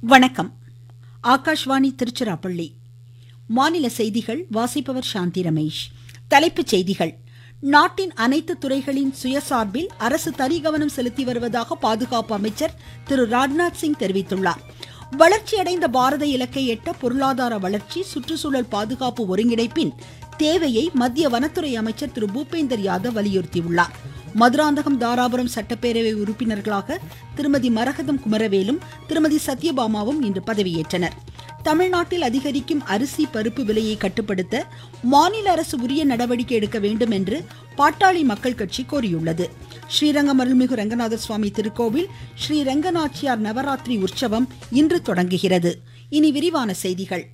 வணக்கம் ஆகாஷ்வாணி திருச்சிராப்பள்ளி மாநில செய்திகள் வாசிப்பவர் சாந்தி ரமேஷ் தலைப்புச் செய்திகள் நாட்டின் அனைத்து துறைகளின் சுயசார்பில் அரசு தனி கவனம் செலுத்தி வருவதாக பாதுகாப்பு அமைச்சர் திரு ராஜ்நாத் சிங் தெரிவித்துள்ளார் வளர்ச்சியடைந்த பாரத இலக்கை எட்ட பொருளாதார வளர்ச்சி சுற்றுச்சூழல் பாதுகாப்பு ஒருங்கிணைப்பின் தேவையை மத்திய வனத்துறை அமைச்சர் திரு பூபேந்தர் யாதவ் வலியுறுத்தியுள்ளார் மதுராந்தகம் தாராபுரம் சட்டப்பேரவை உறுப்பினர்களாக திருமதி மரகதம் குமரவேலும் திருமதி சத்யபாமாவும் இன்று பதவியேற்றனர் தமிழ்நாட்டில் அதிகரிக்கும் அரிசி பருப்பு விலையை கட்டுப்படுத்த மாநில அரசு உரிய நடவடிக்கை எடுக்க வேண்டும் என்று பாட்டாளி மக்கள் கட்சி கோரியுள்ளது ஸ்ரீரங்கம் அருள்மிகு ரங்கநாத சுவாமி திருக்கோவில் ஸ்ரீ ரங்கநாச்சியார் நவராத்திரி உற்சவம் இன்று தொடங்குகிறது இனி விரிவான செய்திகள்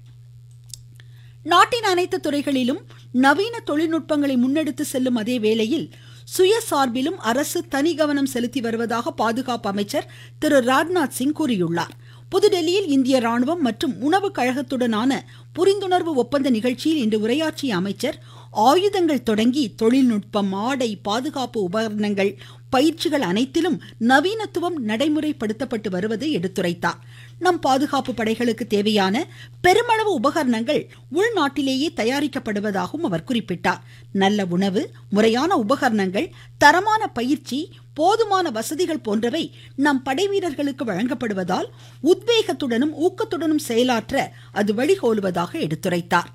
நாட்டின் அனைத்து துறைகளிலும் நவீன தொழில்நுட்பங்களை முன்னெடுத்து செல்லும் அதே வேளையில் சுயசார்பிலும் அரசு தனி கவனம் செலுத்தி வருவதாக பாதுகாப்பு அமைச்சர் திரு ராஜ்நாத் சிங் கூறியுள்ளார் புதுடெல்லியில் இந்திய ராணுவம் மற்றும் உணவு கழகத்துடனான புரிந்துணர்வு ஒப்பந்த நிகழ்ச்சியில் இன்று உரையாற்றிய அமைச்சர் ஆயுதங்கள் தொடங்கி தொழில்நுட்பம் ஆடை பாதுகாப்பு உபகரணங்கள் பயிற்சிகள் அனைத்திலும் நவீனத்துவம் நடைமுறைப்படுத்தப்பட்டு வருவதை எடுத்துரைத்தார் நம் பாதுகாப்பு படைகளுக்கு தேவையான பெருமளவு உபகரணங்கள் உள்நாட்டிலேயே தயாரிக்கப்படுவதாகவும் அவர் குறிப்பிட்டார் நல்ல உணவு முறையான உபகரணங்கள் தரமான பயிற்சி போதுமான வசதிகள் போன்றவை நம் படைவீரர்களுக்கு வழங்கப்படுவதால் உத்வேகத்துடனும் ஊக்கத்துடனும் செயலாற்ற அது வழிகோலுவதாக எடுத்துரைத்தார்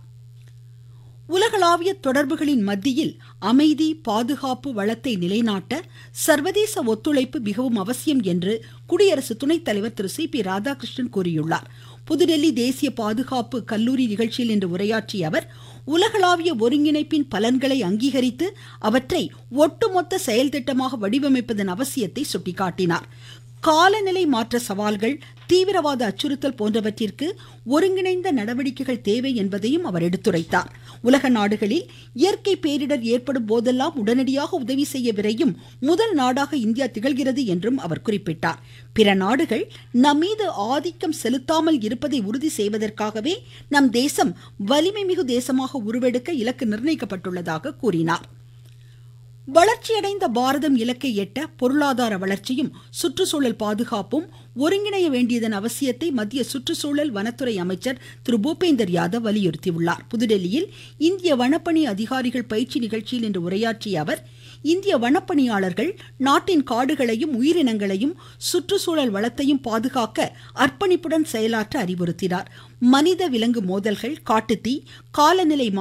உலகளாவிய தொடர்புகளின் மத்தியில் அமைதி பாதுகாப்பு வளத்தை நிலைநாட்ட சர்வதேச ஒத்துழைப்பு மிகவும் அவசியம் என்று குடியரசு துணைத் தலைவர் திரு சி பி ராதாகிருஷ்ணன் கூறியுள்ளார் புதுடெல்லி தேசிய பாதுகாப்பு கல்லூரி நிகழ்ச்சியில் இன்று உரையாற்றிய அவர் உலகளாவிய ஒருங்கிணைப்பின் பலன்களை அங்கீகரித்து அவற்றை ஒட்டுமொத்த செயல் திட்டமாக வடிவமைப்பதன் அவசியத்தை சுட்டிக்காட்டினார் காலநிலை மாற்ற சவால்கள் தீவிரவாத அச்சுறுத்தல் போன்றவற்றிற்கு ஒருங்கிணைந்த நடவடிக்கைகள் தேவை என்பதையும் அவர் எடுத்துரைத்தார் உலக நாடுகளில் இயற்கை பேரிடர் ஏற்படும் போதெல்லாம் உடனடியாக உதவி செய்ய விரையும் முதல் நாடாக இந்தியா திகழ்கிறது என்றும் அவர் குறிப்பிட்டார் பிற நாடுகள் நம்மீது ஆதிக்கம் செலுத்தாமல் இருப்பதை உறுதி செய்வதற்காகவே நம் தேசம் வலிமை மிகு தேசமாக உருவெடுக்க இலக்கு நிர்ணயிக்கப்பட்டுள்ளதாக கூறினார் வளர்ச்சியடைந்த பாரதம் இலக்கை எட்ட பொருளாதார வளர்ச்சியும் சுற்றுச்சூழல் பாதுகாப்பும் ஒருங்கிணைய வேண்டியதன் அவசியத்தை மத்திய சுற்றுச்சூழல் வனத்துறை அமைச்சர் திரு பூபேந்தர் யாதவ் வலியுறுத்தியுள்ளார் புதுடெல்லியில் இந்திய வனப்பணி அதிகாரிகள் பயிற்சி நிகழ்ச்சியில் இன்று உரையாற்றிய அவர் இந்திய வனப்பணியாளர்கள் நாட்டின் காடுகளையும் உயிரினங்களையும் சுற்றுச்சூழல் வளத்தையும் பாதுகாக்க அர்ப்பணிப்புடன் செயலாற்ற அறிவுறுத்தினார் மனித விலங்கு மோதல்கள் காட்டுத்தீ காலநிலை